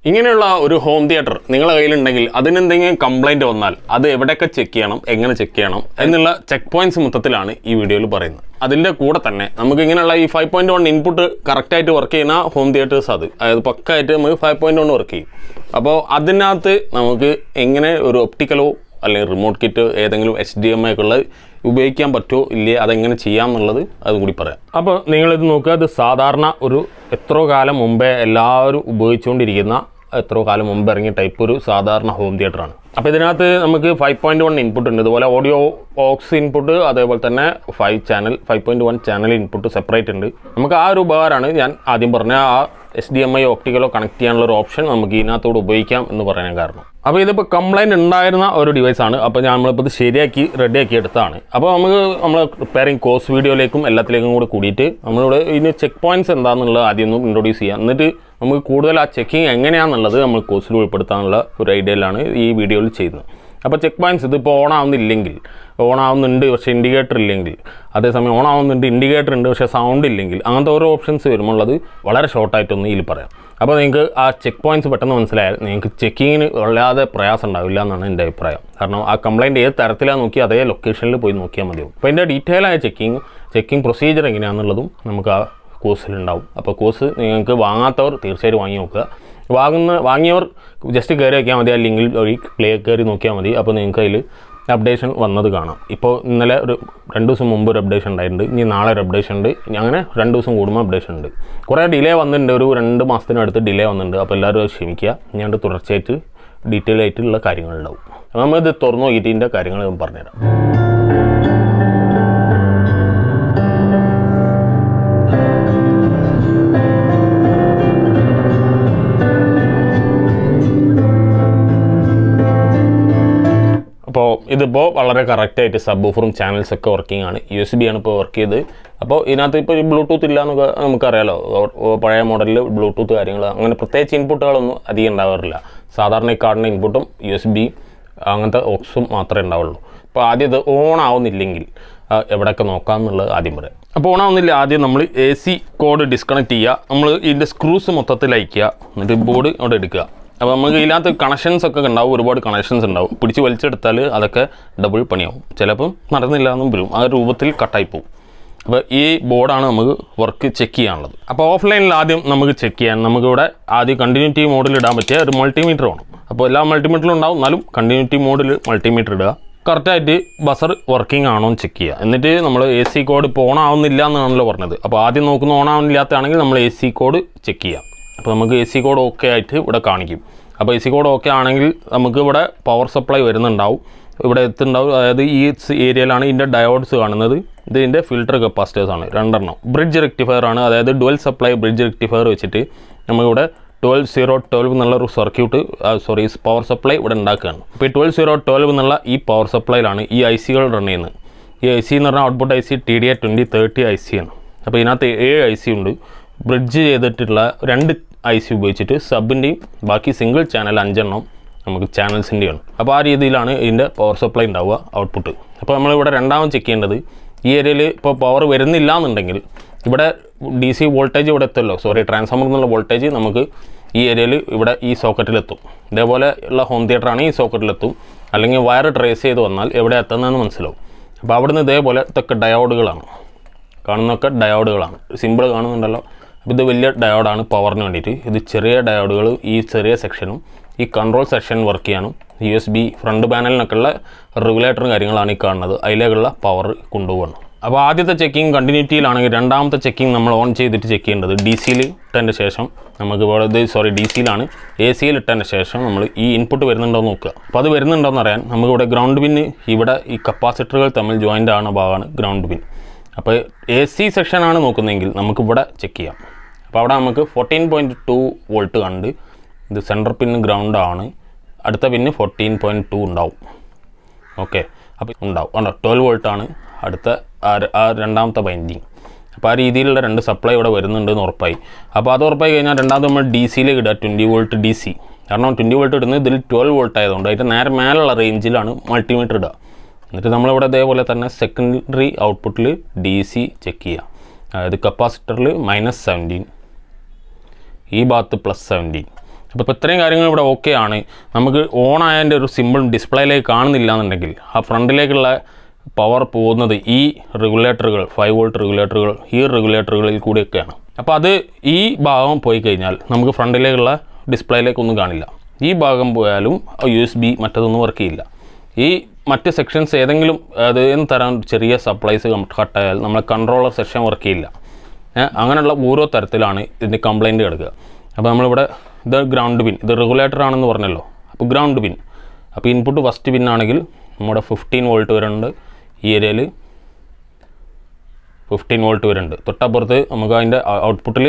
ഇങ്ങനെയുള്ള ഒരു home theatre നിങ്ങളുടെ കയ്യിലുണ്ടെങ്കിൽ അതിനെന്തെങ്കിലും കംപ്ലൈൻറ്റ് വന്നാൽ അത് എവിടെയൊക്കെ ചെക്ക് ചെയ്യണം എങ്ങനെ ചെക്ക് ചെയ്യണം എന്നുള്ള ചെക്ക് പോയിന്റ്സ് മൊത്തത്തിലാണ് ഈ വീഡിയോയിൽ പറയുന്നത് അതിൻ്റെ കൂടെ തന്നെ നമുക്ക് ഇങ്ങനെയുള്ള ഈ ഫൈവ് പോയിൻറ്റ് വൺ ഇൻപുട്ട് കറക്റ്റായിട്ട് വർക്ക് ചെയ്യുന്ന ഹോം തിയേറ്റേഴ്സ് അത് അതായത് പക്കായിട്ട് നമുക്ക് ഫൈവ് പോയിൻറ്റ് വൺ വർക്ക് ചെയ്യും അപ്പോൾ അതിനകത്ത് നമുക്ക് എങ്ങനെ ഒരു ഒപ്റ്റിക്കലോ അല്ലെങ്കിൽ റിമോട്ട് കിറ്റ് ഏതെങ്കിലും എച്ച് ഡി എം ഐ ഒക്കെ ഉള്ളത് ഉപയോഗിക്കാൻ പറ്റുമോ ഇല്ലേ അതെങ്ങനെ ചെയ്യാം എന്നുള്ളത് അതും കൂടി പറയാം അപ്പോൾ നിങ്ങളിത് നോക്കുക അത് സാധാരണ ഒരു എത്രയോ കാലം മുമ്പേ എല്ലാവരും ഉപയോഗിച്ചുകൊണ്ടിരിക്കുന്ന എത്രയോ കാലം മുമ്പ് ഇറങ്ങിയ ടൈപ്പ് ഒരു സാധാരണ ഹോം തിയേറ്ററാണ് അപ്പോൾ ഇതിനകത്ത് നമുക്ക് ഫൈവ് പോയിൻറ്റ് വൺ ഇൻപുട്ട് ഉണ്ട് ഇതുപോലെ ഓഡിയോ ഓക്സ് ഇൻപുട്ട് അതേപോലെ തന്നെ five channel five point one channel input separate ഉണ്ട് നമുക്ക് ആ ഒരു ഉപകാരമാണ് ഞാൻ ആദ്യം പറഞ്ഞ ആ എസ് ഡി എം ഐ ഒപ്റ്റിക്കലോ കണക്ട് ചെയ്യാനുള്ള ഒരു ഓപ്ഷൻ നമുക്ക് ഇതിനകത്തോട് ഉപയോഗിക്കാം എന്ന് പറയാൻ കാരണം അപ്പോൾ ഇതിപ്പോൾ കംപ്ലൈൻറ്റ് ഉണ്ടായിരുന്ന ഒരു ഡിവൈസാണ് അപ്പോൾ ഞാൻ നമ്മളിപ്പോൾ ഇത് ശരിയാക്കി റെഡിയാക്കി എടുത്തതാണ് അപ്പോൾ നമുക്ക് നമ്മൾ റിപ്പയറിംഗ് കോഴ്സ് വീഡിയോയിലേക്കും എല്ലാത്തിലേക്കും കൂടി കൂടിയിട്ട് നമ്മളിവിടെ ഇതിന് ചെക്ക് പോയിന്റ്സ് എന്താണെന്നുള്ളത് ആദ്യം ഒന്ന് ഇൻട്രൊഡ്യൂസ് ചെയ്യാം എന്നിട്ട് നമുക്ക് കൂടുതൽ ആ ചെക്കിങ് എങ്ങനെയാണെന്നുള്ളത് നമ്മൾ കോഴ്സിൽ ഉൾപ്പെടുത്താനുള്ള ഒരു ഐഡിയയിലാണ് ഈ വീഡിയോയിൽ ചെയ്യുന്നത് അപ്പോൾ ചെക്ക് പോയിന്റ്സ് ഇതിപ്പോൾ ഓൺ ആവുന്നില്ലെങ്കിൽ ഓൺ ആവുന്നുണ്ട് പക്ഷേ ഇൻഡിക്കേറ്റർ ഇല്ലെങ്കിൽ അതേസമയം ഓൺ ആവുന്നുണ്ട് ഇൻഡിക്കേറ്റർ ഉണ്ട് പക്ഷേ സൗണ്ട് ഇല്ലെങ്കിൽ അങ്ങനത്തെ ഓരോ ഓപ്ഷൻസ് വരുമ്പോഴത് വളരെ ഷോർട്ടായിട്ടൊന്ന് ഇതിൽ പറയാം അപ്പോൾ നിങ്ങൾക്ക് ആ ചെക്ക് പോയിന്റ്സ് പെട്ടെന്ന് മനസ്സിലായാൽ നിങ്ങൾക്ക് ചെക്കിങ്ങിന് വല്ലാതെ പ്രയാസം ഉണ്ടാവില്ല എന്നാണ് എൻ്റെ അഭിപ്രായം കാരണം ആ കംപ്ലയിൻറ്റ് ഏത് തരത്തിലാണ് നോക്കി അതേ ലൊക്കേഷനിൽ പോയി നോക്കിയാൽ മതിയാവും അപ്പോൾ അതിൻ്റെ ഡീറ്റെയിൽ ആയ ചെക്കിങ് ചെക്കിംഗ് പ്രൊസീജിയർ എങ്ങനെയാണെന്നുള്ളതും നമുക്ക് ആ കോഴ്സിലുണ്ടാവും അപ്പോൾ കോഴ്സ് നിങ്ങൾക്ക് വാങ്ങാത്തവർ തീർച്ചയായിട്ടും വാങ്ങി നോക്കുക വാങ്ങുന്ന വാങ്ങിയവർ ജസ്റ്റ് കയറി വയ്ക്കാൻ മതി ആ ലിങ്കിൽ വഴി പ്ലേ കയറി നോക്കിയാൽ മതി അപ്പോൾ നിങ്ങൾക്ക് അതിൽ അപ്ഡേഷൻ വന്നത് കാണാം ഇപ്പോൾ ഇന്നലെ ഒരു രണ്ട് ദിവസം മുമ്പ് ഒരു അപ്ഡേഷൻ ഉണ്ടായിട്ടുണ്ട് ഇനി നാളെ ഒരു അപ്ഡേഷൻ ഉണ്ട് ഇനി അങ്ങനെ രണ്ട് ദിവസം കൂടുമ്പോൾ അപ്ഡേഷൻ ഉണ്ട് കുറേ ഡിലേ വന്നിട്ടുണ്ട് ഒരു രണ്ട് മാസത്തിനടുത്ത് ഡിലേ വന്നിട്ടുണ്ട് അപ്പോൾ എല്ലാവരും അത് ക്ഷമിക്കുക ഞാൻ തുടർച്ചയായിട്ട് ഡീറ്റെയിൽ ആയിട്ടുള്ള കാര്യങ്ങളുണ്ടാവും അപ്പോൾ നമ്മളിത് തുറന്നു നോക്കിയിട്ട് ഇതിൻ്റെ കാര്യങ്ങൾ ഞാൻ പറഞ്ഞുതരാം അപ്പോൾ ഇതിപ്പോൾ വളരെ കറക്റ്റായിട്ട് സബ് ഓഫറും ചാനൽസ് ഒക്കെ വർക്കിംഗ് ആണ് യു എസ് ബി ആണ് ഇപ്പോൾ വർക്ക് ചെയ്ത് അപ്പോൾ ഇതിനകത്ത് ഇപ്പോൾ ബ്ലൂടൂത്ത് ഇല്ല എന്നൊക്കെ നമുക്കറിയാലോ ഓ- ഓ- പഴയ മോഡലിൽ ബ്ലൂടൂത്ത് കാര്യങ്ങൾ അങ്ങനെ പ്രത്യേകിച്ച് ഇൻപുട്ടുകളൊന്നും അധികം ഉണ്ടാവാറില്ല സാധാരണ ഈ കാർഡിൻ്റെ ഇൻപുട്ടും യു എസ് ബി അങ്ങനത്തെ ഓക്സും മാത്രമേ ഉണ്ടാവുള്ളൂ അപ്പോൾ ആദ്യം ഇത് ഓൺ ആവുന്നില്ലെങ്കിൽ ആ, എവിടെയൊക്കെ നോക്കാം എന്നുള്ളത് ആദ്യം പറയാം അപ്പോൾ ഓൺ ആവുന്നില്ല ആദ്യം നമ്മൾ എ സി കോഡ് ഡിസ്കണക്ട് ചെയ്യുക നമ്മൾ ഇതിൻ്റെ സ്ക്രൂസ് മൊത്തത്തിൽ അയക്കുക എന്നിട്ട് ബോർഡ് അവിടെ എടുക്കുക അപ്പോൾ നമുക്ക് ഇതിനകത്ത് കണക്ഷൻസ് ഒക്കെ ഉണ്ടാവും ഒരുപാട് കണക്ഷൻസ് ഉണ്ടാവും പിടിച്ച് വലിച്ചെടുത്താൽ അതൊക്കെ ഡബിൾ പണിയാവും ചിലപ്പം നടന്നില്ല എന്നും വരും ആ രൂപത്തിൽ കട്ടായി പോകും അപ്പോൾ ഈ ബോർഡാണ് നമുക്ക് വർക്ക് ചെക്ക് ചെയ്യാനുള്ളത് അപ്പോൾ ഓഫ്ലൈനിൽ ആദ്യം നമുക്ക് ചെക്ക് ചെയ്യാൻ നമുക്കിവിടെ ആദ്യം കണ്ടിന്യൂറ്റി മോഡിൽ ഇടാൻ പറ്റിയ ഒരു മൾട്ടിമീറ്റർ വേണം അപ്പോൾ എല്ലാ മൾട്ടിമീറ്ററിലും ഉണ്ടാവും എന്നാലും കണ്ടിന്യൂറ്റി മോഡിൽ മൾട്ടിമീറ്റർ ഇടുക കറക്റ്റായിട്ട് ബസർ വർക്കിംഗ് ആണോ എന്ന് ചെക്ക് ചെയ്യുക എന്നിട്ട് നമ്മൾ എ സി കോഡ് ഇപ്പോൾ ഓൺ ആവുന്നില്ല എന്നാണല്ലോ പറഞ്ഞത് അപ്പോൾ ആദ്യം നോക്കുന്ന ഓൺ ആവുന്നില്ലാത്തതാണെങ്കിൽ നമ്മൾ എ സി കോഡ് ചെക്ക് ചെയ്യാം അപ്പോൾ നമുക്ക് എ സി കോഡ് ഓക്കെ ആയിട്ട് ഇവിടെ കാണിക്കും അപ്പോൾ എ സി കോഡ് ഓക്കെ ആണെങ്കിൽ നമുക്ക് ഇവിടെ പവർ സപ്ലൈ വരുന്നുണ്ടാവും ഇവിടെ എത്തുന്നുണ്ടാവും അതായത് ഈ ഏരിയയിലാണ് ഇതിൻ്റെ ഡയോഡ്സ് കാണുന്നത് ഇത് ഇതിൻ്റെ ഫിൽട്ടർ കപ്പാസിറ്റേഴ്സ് ആണ് രണ്ടെണ്ണം ബ്രിഡ്ജ് റെക്ടിഫയർ ആണ് അതായത് ഡുവൽ സപ്ലൈ ബ്രിഡ്ജ് റെക്ടിഫയർ വെച്ചിട്ട് നമുക്കിവിടെ ട്വൽവ് സീറോ ട്വൽവ് എന്നുള്ള ഒരു സർക്യൂട്ട് സോറി പവർ സപ്ലൈ ഇവിടെ ഉണ്ടാക്കുകയാണ് ഇപ്പോൾ ഈ ട്വൽവ് സീറോ ട്വൽവ് എന്നുള്ള ഈ പവർ സപ്ലൈയിലാണ് ഈ ഐ സികൾ റൺ ചെയ്യുന്നത് ഈ ഐ സി എന്ന് പറഞ്ഞാൽ output I C T D A twenty thirty I C ആണ് അപ്പോൾ ഇതിനകത്ത് ഏഴ് ഐ സി ഉണ്ട് ബ്രിഡ്ജ് ചെയ്തിട്ടുള്ള രണ്ട് ഐ സി ഉപയോഗിച്ചിട്ട് സബിൻ്റെയും ബാക്കി സിംഗിൾ ചാനൽ അഞ്ചെണ്ണം നമുക്ക് ചാനൽസിൻ്റെയാണ് അപ്പോൾ ആ രീതിയിലാണ് ഇതിൻ്റെ പവർ സപ്ലൈ ഉണ്ടാവുക ഔട്ട്പുട്ട് അപ്പോൾ നമ്മളിവിടെ രണ്ടാമത് ചെക്ക് ചെയ്യേണ്ടത് ഈ ഏരിയയിൽ ഇപ്പോൾ പവർ വരുന്നില്ല എന്നുണ്ടെങ്കിൽ ഇവിടെ ഡി സി വോൾട്ടേജ് ഇവിടെ എത്തുമല്ലോ സോറി ട്രാൻസ്ഫോമർ എന്നുള്ള വോൾട്ടേജ് നമുക്ക് ഈ ഏരിയയിൽ ഇവിടെ ഈ സോക്കറ്റിലെത്തും ഇതേപോലെ ഉള്ള ഹോം തിയേറ്ററാണ് ഈ സോക്കറ്റിലെത്തും അല്ലെങ്കിൽ വയർ ട്രേസ് ചെയ്ത് വന്നാൽ എവിടെ എത്തുന്നതെന്ന് മനസ്സിലാവും അപ്പോൾ അവിടുന്ന് ഇതേപോലെ ഇതൊക്കെ ഡയോഡുകളാണ് കാണുന്നതൊക്കെ ഡയോഡുകളാണ് സിമ്പിൾ കാണുന്നുണ്ടല്ലോ അപ്പോൾ ഇത് വലിയ ഡയോഡാണ് പവറിന് വേണ്ടിയിട്ട് ഇത് ചെറിയ ഡയോഡുകൾ ഈ ചെറിയ സെക്ഷനും ഈ കൺട്രോൾ സെക്ഷൻ വർക്ക് ചെയ്യാനും യു എസ് ബി ഫ്രണ്ട് പാനലിനൊക്കെ ഉള്ള റെഗുലേറ്ററും കാര്യങ്ങളാണ് ഈ കാണുന്നത് അതിലേക്കുള്ള പവർ കൊണ്ടുപോകണം അപ്പോൾ ആദ്യത്തെ ചെക്കിങ് കണ്ടിന്യൂറ്റിയിലാണെങ്കിൽ രണ്ടാമത്തെ ചെക്കിങ് നമ്മൾ ഓൺ ചെയ്തിട്ട് ചെക്ക് ചെയ്യേണ്ടത് ഡി സിയിൽ ഇട്ടതിൻ്റെ ശേഷം നമുക്ക് ഇവിടെ ഇത് സോറി ഡി സിയിലാണ് എ സിയിൽ ഇട്ടതിൻ്റെ ശേഷം നമ്മൾ ഈ ഇൻപുട്ട് വരുന്നുണ്ടോ എന്ന് നോക്കുക അപ്പോൾ അത് വരുന്നുണ്ടോ എന്ന് അറിയാൻ നമുക്കിവിടെ ഗ്രൗണ്ട് പിന്ന് ഇവിടെ ഈ കപ്പാസിറ്ററുകൾ തമ്മിൽ ജോയിൻ്റ് ആവുന്ന ഭാഗമാണ് ഗ്രൗണ്ട് പിൻ അപ്പോൾ എ സി സെക്ഷനാണ് നോക്കുന്നതെങ്കിൽ നമുക്ക് ഇവിടെ ചെക്ക് ചെയ്യാം അപ്പോൾ അവിടെ നമുക്ക് ഫോർട്ടീൻ പോയിൻറ്റ് ടു വോൾട്ട് കണ്ട് ഇത് സെൻറ്റർ പിന്ന് ഗ്രൗണ്ട് ആണ് അടുത്ത പിന്ന് ഫോർട്ടീൻ പോയിൻറ്റ് ടു ഉണ്ടാവും ഓക്കെ അപ്പോൾ ഉണ്ടാവും ഉണ്ടോ ട്വൽവ് വോൾട്ടാണ് അടുത്ത ആ ര- ആ രണ്ടാമത്തെ ബൈൻഡിങ് അപ്പോൾ ആ രീതിയിലുള്ള രണ്ട് സപ്ലൈ ഇവിടെ വരുന്നുണ്ട് എന്ന് ഉറപ്പായി അപ്പോൾ അത് ഉറപ്പായി കഴിഞ്ഞാൽ രണ്ടാമത് നമ്മൾ ഡി സിയിലേക്ക് ഇടുക ട്വൻറ്റി വോൾട്ട് ഡി സി കാരണം ട്വൻറ്റി വോൾട്ട് ഇടുന്നത് ഇതിൽ ട്വൽവ് വോൾട്ട് ആയതുകൊണ്ട് അതിൻ്റെ നേരെ മേലുള്ള റേഞ്ചിലാണ് മൾട്ടിമീറ്റർ ഇടുക എന്നിട്ട് നമ്മളിവിടെ ഇതേപോലെ തന്നെ സെക്കൻഡറി ഔട്ട്പുട്ടിൽ ഡി സി ചെക്ക് ചെയ്യുക അതായത് കപ്പാസിറ്ററിൽ മൈനസ് സെവൻറ്റീൻ ഈ ഭാഗത്ത് പ്ലസ് സെവൻറ്റീൻ അപ്പോൾ ഇപ്പോൾ ഇത്രയും കാര്യങ്ങൾ ഇവിടെ ഓക്കെ ആണ് നമുക്ക് ഓൺ ആയതിൻ്റെ ഒരു സിമ്പിൾ ഡിസ്പ്ലേയിലേക്ക് കാണുന്നില്ല എന്നുണ്ടെങ്കിൽ ആ ഫ്രണ്ടിലേക്കുള്ള പവർ പോകുന്നത് ഈ റെഗുലേറ്ററുകൾ ഫൈവ് വോൾട്ട് റെഗുലേറ്ററുകൾ ഈ റെഗുലേറ്ററുകളിൽ കൂടിയൊക്കെയാണ് അപ്പോൾ അത് ഈ ഭാഗം പോയി കഴിഞ്ഞാൽ നമുക്ക് ഫ്രണ്ടിലേക്കുള്ള ഡിസ്പ്ലേയിലേക്കൊന്നും കാണില്ല ഈ ഭാഗം പോയാലും യു എസ് ബി മറ്റതൊന്നും വർക്ക് ചെയ്യില്ല ഈ മറ്റ് സെക്ഷൻസ് ഏതെങ്കിലും അത് എന്ത് തരം ചെറിയ സപ്ലൈസ് കട്ടായാൽ നമ്മളെ കൺട്രോളർ സെക്ഷൻ വർക്ക് ചെയ്യില്ല ഏ, അങ്ങനെയുള്ള ഓരോ തരത്തിലാണ് ഇതിൻ്റെ കംപ്ലൈൻറ്റ് കിടക്കുക അപ്പോൾ നമ്മളിവിടെ ഇത് ഗ്രൗണ്ട് പിൻ ഇത് റെഗുലേറ്റർ ആണെന്ന് പറഞ്ഞല്ലോ അപ്പോൾ ഗ്രൗണ്ട് പിൻ അപ്പോൾ ഇൻപുട്ട് ഫസ്റ്റ് പിൻ ആണെങ്കിൽ നമ്മുടെ ഫിഫ്റ്റീൻ വോൾട്ട് വരുന്നുണ്ട് ഈ ഏരിയയിൽ ഫിഫ്റ്റീൻ വോൾട്ട് വരുന്നുണ്ട് തൊട്ടപ്പുറത്ത് നമുക്ക് അതിൻ്റെ ഔട്ട്പുട്ടിൽ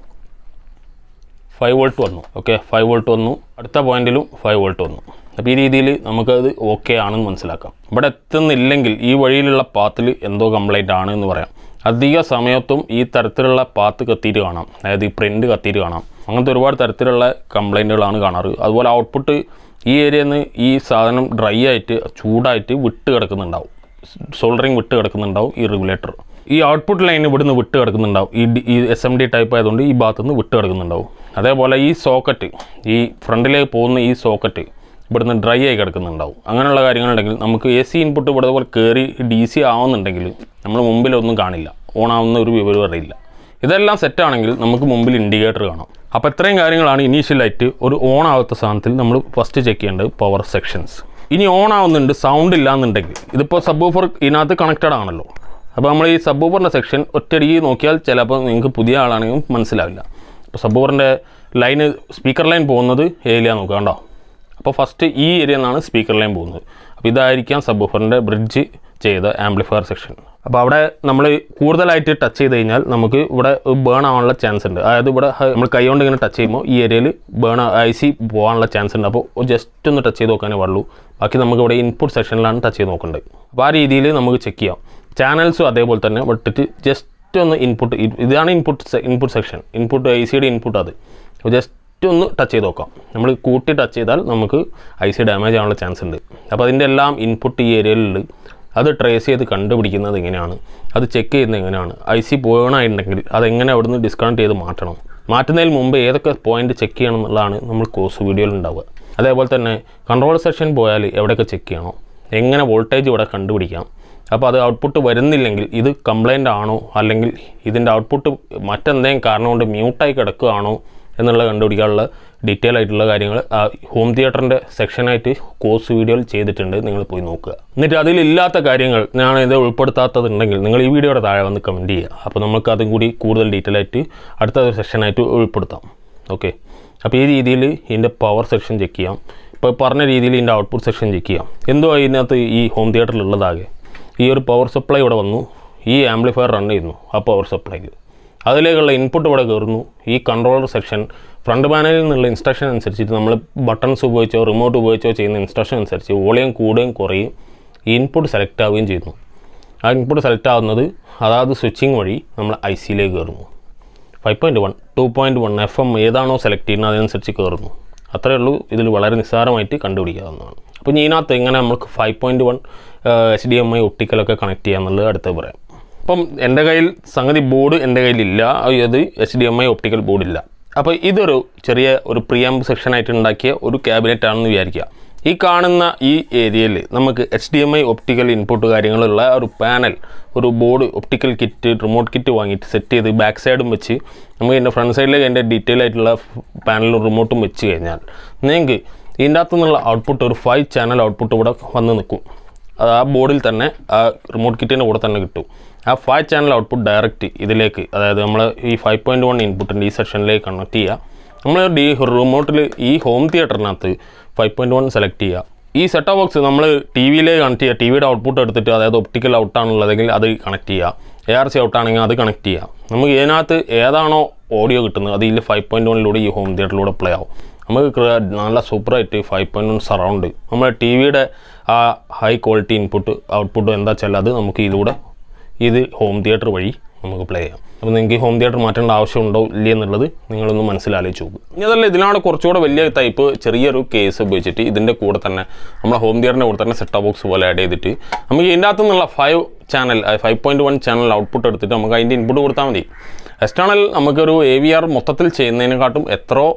ഫൈവ് വോൾട്ട് വന്നു ഓക്കെ ഫൈവ് വോൾട്ട് വന്നു അടുത്ത പോയിന്റിലും ഫൈവ് വോൾട്ട് വന്നു അപ്പോൾ ഈ രീതിയിൽ നമുക്കത് ഓക്കെ ആണെന്ന് മനസ്സിലാക്കാം ഇവിടെ എത്തുന്നില്ലെങ്കിൽ ഈ വഴിയിലുള്ള പാത്തിൽ എന്തോ കംപ്ലൈൻ്റ് ആണ് എന്ന് പറയാം അധിക സമയത്തും ഈ തരത്തിലുള്ള പാത്ത് കത്തിയിട്ട് കാണാം അതായത് ഈ പ്രിൻ്റ് കത്തിയിട്ട് കാണാം അങ്ങനത്തെ ഒരുപാട് തരത്തിലുള്ള കംപ്ലൈൻറ്റുകളാണ് കാണാറ് അതുപോലെ ഔട്ട്പുട്ട് ഈ ഏരിയയിൽ നിന്ന് ഈ സാധനം ഡ്രൈ ആയിട്ട് ചൂടായിട്ട് വിട്ട് കിടക്കുന്നുണ്ടാവും സോൾഡറിങ് വിട്ട് കിടക്കുന്നുണ്ടാവും ഈ റെഗുലേറ്റർ ഈ ഔട്ട്പുട്ട് ലൈൻ ഇവിടുന്ന് വിട്ട് കിടക്കുന്നുണ്ടാവും ഈ ഡി- ഈ എസ് എം ഡി ടൈപ്പ് ആയതുകൊണ്ട് ഈ ഭാഗത്തു നിന്ന് വിട്ട് കിടക്കുന്നുണ്ടാവും അതേപോലെ ഈ സോക്കറ്റ് ഈ ഫ്രണ്ടിലേക്ക് പോകുന്ന ഈ സോക്കറ്റ് ഇവിടുന്ന് ഡ്രൈ ആയി കിടക്കുന്നുണ്ടാവും അങ്ങനെയുള്ള കാര്യങ്ങളുണ്ടെങ്കിൽ നമുക്ക് എ സി ഇൻപുട്ട് ഇവിടെ പോലെ കയറി ഡി സി ആവുന്നുണ്ടെങ്കിൽ നമ്മൾ മുമ്പിലൊന്നും കാണില്ല ഓൺ ആവുന്ന ഒരു വിവരം അറിയില്ല ഇതെല്ലാം സെറ്റാണെങ്കിൽ നമുക്ക് മുമ്പിൽ ഇൻഡിക്കേറ്റർ കാണാം അപ്പോൾ ഇത്രയും കാര്യങ്ങളാണ് ഇനീഷ്യലായിട്ട് ഒരു ഓൺ ആവാത്ത സാധനത്തിൽ നമ്മൾ ഫസ്റ്റ് ചെക്ക് ചെയ്യേണ്ടത് പവർ സെക്ഷൻസ് ഇനി ഓൺ ആവുന്നുണ്ട് സൗണ്ട് ഇല്ല എന്നുണ്ടെങ്കിൽ ഇതിപ്പോൾ സബ് ഓഫർ ഇതിനകത്ത് കണക്റ്റഡ് ആണല്ലോ അപ്പോൾ നമ്മൾ ഈ സബ് ഓഫറിൻ്റെ സെക്ഷൻ ഒറ്റയടിക്ക് നോക്കിയാൽ ചിലപ്പോൾ നിങ്ങൾക്ക് പുതിയ ആളാണെങ്കിൽ മനസ്സിലാവില്ല അപ്പോൾ സബ് ഓഫറിൻ്റെ ലൈന് സ്പീക്കർ ലൈൻ പോകുന്നത് ഏരിയ നോക്കുക കണ്ടോ അപ്പോൾ ഫസ്റ്റ് ഈ ഏരിയ നിന്നാണ് സ്പീക്കർ ലൈൻ പോകുന്നത് അപ്പോൾ ഇതായിരിക്കാം സബ് ഓഫറിൻ്റെ ബ്രിഡ്ജ് ചെയ്ത ആംപ്ലിഫയർ സെക്ഷൻ അപ്പോൾ അവിടെ നമ്മൾ കൂടുതലായിട്ട് ടച്ച് ചെയ്ത് കഴിഞ്ഞാൽ നമുക്ക് ഇവിടെ ബേൺ ആവാനുള്ള ചാൻസ് ഉണ്ട് അതായത് ഇവിടെ ഹ- നമ്മൾ കൈ കൊണ്ട് ഇങ്ങനെ ടച്ച് ചെയ്യുമ്പോൾ ഈ ഏരിയയിൽ ബേൺ ഐ സി പോകാനുള്ള ചാൻസ് ഉണ്ട് അപ്പോൾ ജസ്റ്റ് ഒന്ന് ടച്ച് ചെയ്ത് നോക്കാനേ പാടുള്ളൂ ബാക്കി നമുക്ക് ഇവിടെ ഇൻപുട്ട് സെക്ഷനിലാണ് ടച്ച് ചെയ്ത് നോക്കേണ്ടത് അപ്പോൾ ആ രീതിയിൽ നമുക്ക് ചെക്ക് ചെയ്യാം ചാനൽസും അതേപോലെ തന്നെ വിട്ടിട്ട് ജസ്റ്റ് ഒന്ന് ഇൻപുട്ട് ഇതാണ് input input section input I സിയുടെ ഇൻപുട്ട് അത് അപ്പോൾ ജസ്റ്റ് ഒന്ന് ടച്ച് ചെയ്ത് നോക്കാം നമ്മൾ കൂട്ടി ടച്ച് ചെയ്താൽ നമുക്ക് ഐ സി ഡാമേജ് ആവാനുള്ള ചാൻസ് ഉണ്ട് അപ്പോൾ അതിൻ്റെ എല്ലാം ഇൻപുട്ട് ഈ ഏരിയയിലുണ്ട് അത് ട്രേസ് ചെയ്ത് കണ്ടുപിടിക്കുന്നത് എങ്ങനെയാണ് അത് ചെക്ക് ചെയ്യുന്നത് എങ്ങനെയാണ് ഐ സി പോകണമായിട്ടുണ്ടെങ്കിൽ അതെങ്ങനെ അവിടുന്ന് ഡിസ്കണക്ട് ചെയ്ത് മാറ്റണം മാറ്റുന്നതിന് മുമ്പ് ഏതൊക്കെ പോയിന്റ് ചെക്ക് ചെയ്യണം എന്നുള്ളതാണ് നമ്മൾ കോഴ്സ് വീഡിയോയിൽ ഉണ്ടാവുക അതേപോലെ തന്നെ കൺട്രോൾ സെക്ഷൻ പോയാൽ എവിടെയൊക്കെ ചെക്ക് ചെയ്യണം എങ്ങനെ വോൾട്ടേജ് ഇവിടെ കണ്ടുപിടിക്കാം അപ്പോൾ അത് ഔട്ട്പുട്ട് വരുന്നില്ലെങ്കിൽ ഇത് കംപ്ലൈൻ്റ് ആണോ അല്ലെങ്കിൽ ഇതിൻ്റെ ഔട്ട്പുട്ട് മറ്റെന്തെങ്കിലും കാരണം കൊണ്ട് മ്യൂട്ടായി കിടക്കുകയാണോ എന്നുള്ളത് കണ്ടുപിടിക്കാനുള്ള ഡീറ്റെയിൽ ആയിട്ടുള്ള കാര്യങ്ങൾ ആ ഹോം തിയേറ്ററിൻ്റെ സെക്ഷനായിട്ട് കോഴ്സ് വീഡിയോയിൽ ചെയ്തിട്ടുണ്ട് നിങ്ങൾ പോയി നോക്കുക എന്നിട്ട് അതിലില്ലാത്ത കാര്യങ്ങൾ ഞാൻ ഇത് ഉൾപ്പെടുത്താത്തതുണ്ടെങ്കിൽ നിങ്ങൾ ഈ വീഡിയോയുടെ താഴെ വന്ന് കമൻറ്റ് ചെയ്യുക അപ്പോൾ നമുക്ക് അതും കൂടി കൂടുതൽ ഡീറ്റെയിൽ ആയിട്ട് അടുത്ത ഒരു സെക്ഷനായിട്ട് ഉൾപ്പെടുത്താം ഓക്കെ അപ്പോൾ ഈ രീതിയിൽ ഇതിൻ്റെ പവർ സെക്ഷൻ ചെക്ക് ചെയ്യാം ഇപ്പോൾ പറഞ്ഞ രീതിയിൽ ഇതിൻ്റെ ഔട്ട്പുട്ട് സെക്ഷൻ ചെക്ക് ചെയ്യാം എന്തോ ഇതിനകത്ത് ഈ ഹോം തിയേറ്ററിലുള്ളതാകെ ഈ ഒരു പവർ സപ്ലൈ ഇവിടെ വന്നു ഈ ആംപ്ലിഫയർ റൺ ചെയ്യുന്നു ആ പവർ സപ്ലൈക്ക് അതിലേക്കുള്ള ഇൻപുട്ട് ഇവിടെ കയറുന്നു ഈ കൺട്രോളർ സെക്ഷൻ ഫ്രണ്ട് പാനലിൽ നിന്നുള്ള ഇൻസ്ട്രക്ഷൻ അനുസരിച്ചിട്ട് നമ്മൾ ബട്ടൺസ് ഉപയോഗിച്ചോ റിമോട്ട് ഉപയോഗിച്ചോ ചെയ്യുന്ന ഇൻസ്ട്രക്ഷൻ അനുസരിച്ച് വോളിയം കൂടുകയും കുറയും ഈ ഇൻപുട്ട് സെലക്ട് ആവുകയും ചെയ്യുന്നു ആ ഇൻപുട്ട് സെലക്ട് ആവുന്നത് അതാത് സ്വിച്ചിങ് വഴി നമ്മൾ ഐ സിയിലേക്ക് കയറുന്നു five point one two point one F M ഏതാണോ സെലക്ട് ചെയ്യുന്നത് അതിനനുസരിച്ച് കയറുന്നു അത്രയേ ഉള്ളൂ ഇതിൽ വളരെ നിസ്സാരമായിട്ട് കണ്ടുപിടിക്കാവുന്നതാണ് അപ്പോൾ ഇനി ഇതിനകത്ത് എങ്ങനെ നമുക്ക് five point one H D M I ഒട്ടിക്കലൊക്കെ കണക്ട് ചെയ്യാന്നുള്ളത് അടുത്ത് പറയാം അപ്പം എൻ്റെ കയ്യിൽ സംഗതി ബോർഡ് എൻ്റെ കയ്യിലില്ല അത് H D M I optical ബോർഡില്ല അപ്പോൾ ഇതൊരു ചെറിയ ഒരു പ്രിയാമ്പ് സെക്ഷനായിട്ട് ഉണ്ടാക്കിയ ഒരു ക്യാബിനറ്റ് ആണെന്ന് വിചാരിക്കുക ഈ കാണുന്ന ഈ ഏരിയയിൽ നമുക്ക് H D M I optical input കാര്യങ്ങളുള്ള ഒരു പാനൽ ഒരു board optical kit remote kit വാങ്ങിയിട്ട് സെറ്റ് ചെയ്ത് ബാക്ക് സൈഡും വെച്ച് നമുക്ക് ഇതിൻ്റെ ഫ്രണ്ട് സൈഡിലേക്ക് അതിൻ്റെ ഡീറ്റെയിൽ ആയിട്ടുള്ള പാനലും റിമോട്ടും വെച്ച് കഴിഞ്ഞാൽ നിങ്ങൾക്ക് ഇതിൻ്റെ അകത്തു നിന്നുള്ള ഔട്ട്പുട്ട് ഒരു ഫൈവ് ചാനൽ ഔട്ട്പുട്ട് ഇവിടെ വന്ന് നിൽക്കും അത് ആ ബോർഡിൽ തന്നെ ആ റിമോട്ട് കിറ്റിൻ്റെ കൂടെ തന്നെ കിട്ടും ആ ഫൈവ് ചാനൽ ഔട്ട്പുട്ട് ഡയറക്റ്റ് ഇതിലേക്ക് അതായത് നമ്മൾ ഈ ഫൈവ് പോയിൻറ്റ് വൺ ഇൻപുട്ടിൻ്റെ ഈ സെക്ഷനിലേക്ക് കണക്ട് ചെയ്യുക നമ്മൾ ഡി റിമോട്ടിൽ ഈ ഹോം തിയേറ്ററിനകത്ത് ഫൈവ് പോയിൻറ്റ് വൺ സെലക്ട് ചെയ്യുക ഈ സെറ്റ് ബോക്സ് നമ്മൾ ടി വിയിലേക്ക് കണക്ട് ചെയ്യുക ടി വിയുടെ ഔട്ട്പുട്ട് എടുത്തിട്ട് അതായത് ഒപ്റ്റിക്കൽ ഔട്ടാണുള്ളതെങ്കിൽ അത് കണക്ട് ചെയ്യുക എ ആർ സി ഔട്ടാണെങ്കിൽ അത് കണക്ട് ചെയ്യുക നമുക്ക് ഇതിനകത്ത് ഏതാണോ ഓഡിയോ കിട്ടുന്നത് അത് ഇതിൽ ഫൈവ് പോയിൻറ്റ് വണ്ണിലൂടെ ഈ ഹോം തിയേറ്ററിലൂടെ പ്ലേ ആവും നമുക്ക് ക്ര- നല്ല സൂപ്പറായിട്ട് ഫൈവ് പോയിൻറ്റ് വൺ സറൗണ്ട് നമ്മുടെ ടി വിയുടെ ആ ഹൈ ക്വാളിറ്റി ഇൻപുട്ട് ഔട്ട്പുട്ട് എന്താ വെച്ചാൽ അത് നമുക്ക് ഇതിലൂടെ ഇത് ഹോം തിയേറ്റർ വഴി നമുക്ക് പ്ലേ ചെയ്യാം അപ്പോൾ നിങ്ങൾക്ക് ഈ ഹോം തിയേറ്റർ മാറ്റേണ്ട ആവശ്യമുണ്ടോ ഇല്ലേ എന്നുള്ളത് നിങ്ങളൊന്ന് മനസ്സിലാലോചിച്ച് നോക്കുക ഇനി അതല്ല ഇതിനാണ് കുറച്ചുകൂടെ വലിയ ടൈപ്പ് ചെറിയൊരു കേസ് ഉപയോഗിച്ചിട്ട് ഇതിൻ്റെ കൂടെ തന്നെ നമ്മളെ ഹോം തിയേറ്ററിൻ്റെ കൂടെ തന്നെ സെറ്റ് ബോക്സ് പോലെ ആഡ് ചെയ്തിട്ട് നമുക്ക് ഇതിൻ്റെ അകത്തു നിന്നുള്ള five channel five point one channel output എടുത്തിട്ട് നമുക്ക് അതിൻ്റെ ഇൻപുട്ട് കൊടുത്താൽ മതി എക്സ്റ്റേണൽ നമുക്കൊരു എ വി ആർ മൊത്തത്തിൽ ചെയ്യുന്നതിനെക്കാട്ടും എത്രയോ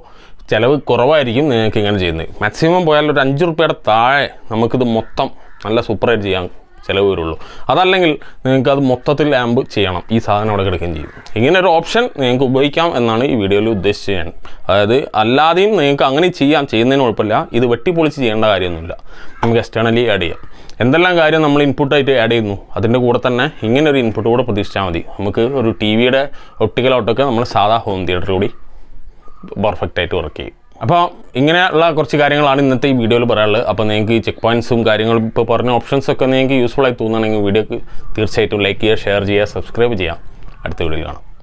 ചിലവ് കുറവായിരിക്കും നിങ്ങൾക്ക് ഇങ്ങനെ ചെയ്യുന്നത് മാക്സിമം പോയാൽ ഒരു അഞ്ച് റുപ്യയുടെ താഴെ നമുക്കിത് മൊത്തം നല്ല സൂപ്പറായിട്ട് ചെയ്യാൻ ചിലവ് വരുള്ളൂ അതല്ലെങ്കിൽ നിങ്ങൾക്ക് അത് മൊത്തത്തിൽ ആമ്പ് ചെയ്യണം ഈ സാധനം അവിടെ കിടക്കുകയും ചെയ്യും ഇങ്ങനെ ഒരു ഓപ്ഷൻ നിങ്ങൾക്ക് ഉപയോഗിക്കാം എന്നാണ് ഈ വീഡിയോയിൽ ഉദ്ദേശിച്ചത് ഞാൻ അതായത് അല്ലാതെയും നിങ്ങൾക്ക് അങ്ങനെ ചെയ്യാം ചെയ്യുന്നതിന് കുഴപ്പമില്ല ഇത് വെട്ടിപ്പൊളിച്ച് ചെയ്യേണ്ട കാര്യമൊന്നുമില്ല നമുക്ക് എക്സ്റ്റേണലി ആഡ് ചെയ്യാം എന്തെല്ലാം കാര്യം നമ്മൾ ഇൻപുട്ടായിട്ട് ആഡ് ചെയ്യുന്നു അതിൻ്റെ കൂടെ തന്നെ ഇങ്ങനെ ഒരു ഇൻപുട്ട് കൂടെ പ്രതീക്ഷിച്ചാൽ മതി നമുക്ക് ഒരു ടി വിയുടെ ഒപ്റ്റിക്കൽ ഔട്ടൊക്കെ നമ്മൾ സാധാ ഹോം തിയേറ്റർ കൂടി പെർഫെക്റ്റ് ആയിട്ട് വർക്ക് ചെയ്യും അപ്പോൾ ഇങ്ങനെയുള്ള കുറച്ച് കാര്യങ്ങളാണ് ഇന്നത്തെ ഈ വീഡിയോയിൽ പറയാനുള്ളത് അപ്പോൾ നിങ്ങൾക്ക് ഈ ചെക്ക് പോയിൻറ്റ്സും കാര്യങ്ങളും ഇപ്പോൾ പറഞ്ഞ ഓപ്ഷൻസ് ഒക്കെ നിങ്ങൾക്ക് യൂസ്ഫുൾ ആയി തോന്നുകയാണെങ്കിൽ വീഡിയോക്ക് തീർച്ചയായിട്ടും ലൈക്ക് ചെയ്യുക ഷെയർ ചെയ്യുക സബ്സ്ക്രൈബ് ചെയ്യാം അടുത്ത വീഡിയോയിൽ കാണാം